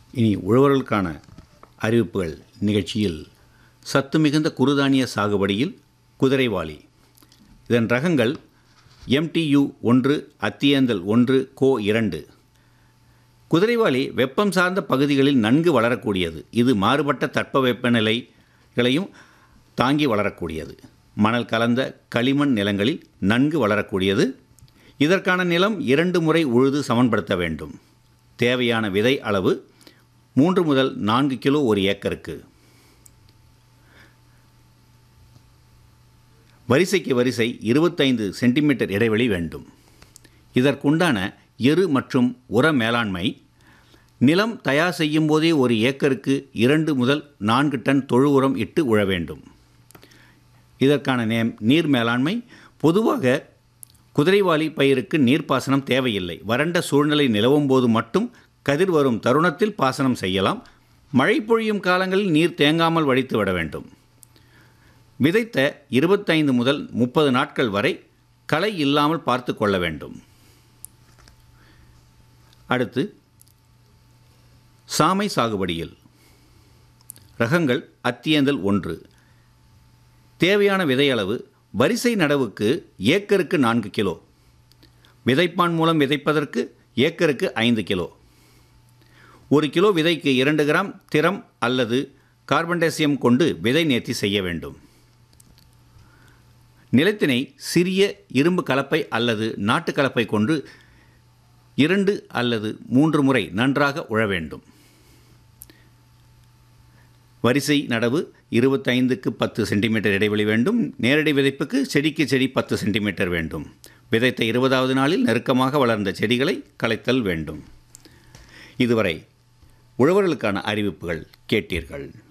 இனி உழவர்களுக்கான அறிவிப்புகள் நிகழ்ச்சியில் சத்து மிகுந்த குறுதானிய சாகுபடியில் குதிரைவாலி இதன் ரகங்கள் எம்டியு ஒன்று அத்தியந்தல் ஒன்று கோ இரண்டு குதிரைவாலி வெப்பம் சார்ந்த பகுதிகளில் நன்கு வளரக்கூடியது இது மாறுபட்ட தட்பவெப்பநிலைகளையும் தாங்கி வளரக்கூடியது மணல் கலந்த களிமண் நிலங்களில் நன்கு வளரக்கூடியது இதற்கான நிலம் இரண்டு முறை உழுது சமன்படுத்த வேண்டும் தேவையான விதை அளவு மூன்று முதல் நான்கு கிலோ ஒரு ஏக்கருக்கு வரிசைக்கு வரிசை இருபத்தைந்து சென்டிமீட்டர் இடைவெளி வேண்டும் இதற்குண்டான எரு மற்றும் உர மேலாண்மை நிலம் தயார் செய்யும் போதே ஒரு ஏக்கருக்கு இரண்டு முதல் நான்கு டன் தொழு உரம் இட்டு உழ வேண்டும் இதற்கான நேம் நீர் மேலாண்மை பொதுவாக குதிரைவாலி பயிருக்கு நீர்ப்பாசனம் தேவையில்லை வறண்ட சூழ்நிலை நிலவும் போது மட்டும் கதிர் வரும் தருணத்தில் பாசனம் செய்யலாம் மழை பொழியும் காலங்களில் நீர் தேங்காமல் வடித்து விட வேண்டும் விதைத்த இருபத்தைந்து முதல் முப்பது நாட்கள் வரை களை இல்லாமல் பார்த்து கொள்ள வேண்டும் அடுத்து சாமை சாகுபடியில் ரகங்கள் அத்தியந்தல் ஒன்று தேவையான விதை அளவு வரிசை நடவுக்கு ஏக்கருக்கு நான்கு கிலோ விதைப்பான் மூலம் விதைப்பதற்கு ஏக்கருக்கு ஐந்து கிலோ ஒரு கிலோ விதைக்கு இரண்டு கிராம் திரம் அல்லது கார்பன்டேசியம் கொண்டு விதை நேர்த்தி செய்ய வேண்டும் நிலத்தினை சிறிய இரும்பு கலப்பை அல்லது நாட்டு கலப்பை கொண்டு இரண்டு அல்லது மூன்று முறை நன்றாக உழ வேண்டும் வரிசை நடவு இருபத்தைந்துக்கு பத்து சென்டிமீட்டர் இடைவெளி வேண்டும் நேரடி விதைப்புக்கு செடிக்கு செடி பத்து சென்டிமீட்டர் வேண்டும் விதைத்த இருபதாவது நாளில் நெருக்கமாக வளர்ந்த செடிகளை களைத்தல் வேண்டும் இதுவரை உழவர்களுக்கான அறிவிப்புகள் கேட்டீர்கள்